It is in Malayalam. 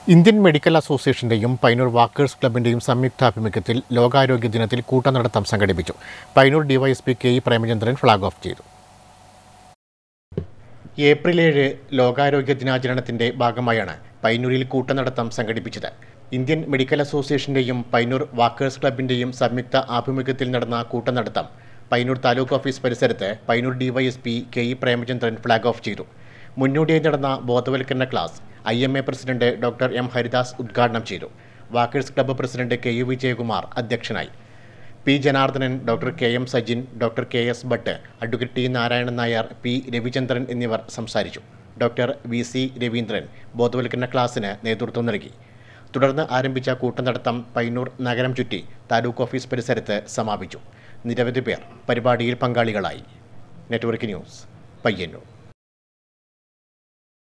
ഇന്ത്യൻ മെഡിക്കൽ അസോസിയേഷന്റെയും പൈനൂർ വാക്കേഴ്സ് ക്ലബിന്റെയും സംയുക്താഭിമുഖ്യത്തിൽ ലോകാരോഗ്യ ദിനത്തിൽ കൂട്ടനടത്തം സംഘടിപ്പിച്ചു Painur DYSP K E Premachandran flag off ചെയ്തു ഏപ്രിൽ ഏഴ് ലോകാരോഗ്യ ദിനാചരണത്തിന്റെ ഭാഗമായാണ് പൈനൂരിൽ കൂട്ടനടത്തം സംഘടിപ്പിച്ചത് ഇന്ത്യൻ മെഡിക്കൽ അസോസിയേഷന്റെയും പൈനൂർ വാക്കേഴ്സ് ക്ലബിന്റെയും സംയുക്ത ആഭിമുഖ്യത്തിൽ നടന്ന കൂട്ടനടത്തം പൈനൂർ താലൂക്ക് ഓഫീസ് പരിസരത്ത് Painur DYSP K E Premachandran flag off ചെയ്തു മുന്നോടിയായി നടന്ന ബോധവൽക്കരണ class I M A president doctor M Haridas ഉദ്ഘാടനം ചെയ്തു walkers club president K U Vijayakumar അധ്യക്ഷനായി P Janardhanan doctor K M Sajin doctor K S Bhat advocate T Narayanan Nair P Ravichandran എന്നിവർ സംസാരിച്ചു ഡോക്ടർ വി സി രവീന്ദ്രൻ ബോധവൽക്കരണ ക്ലാസ്സിന് നേതൃത്വം നൽകി തുടർന്ന് ആരംഭിച്ച കൂട്ടനടത്തം പയ്യന്നൂർ നഗരം ചുറ്റി താലൂക്ക് ഓഫീസ് പരിസരത്ത് സമാപിച്ചു നിരവധി പേർ പരിപാടിയിൽ പങ്കാളികളായി നെറ്റ്വർക്ക് ന്യൂസ് പയ്യന്നൂർ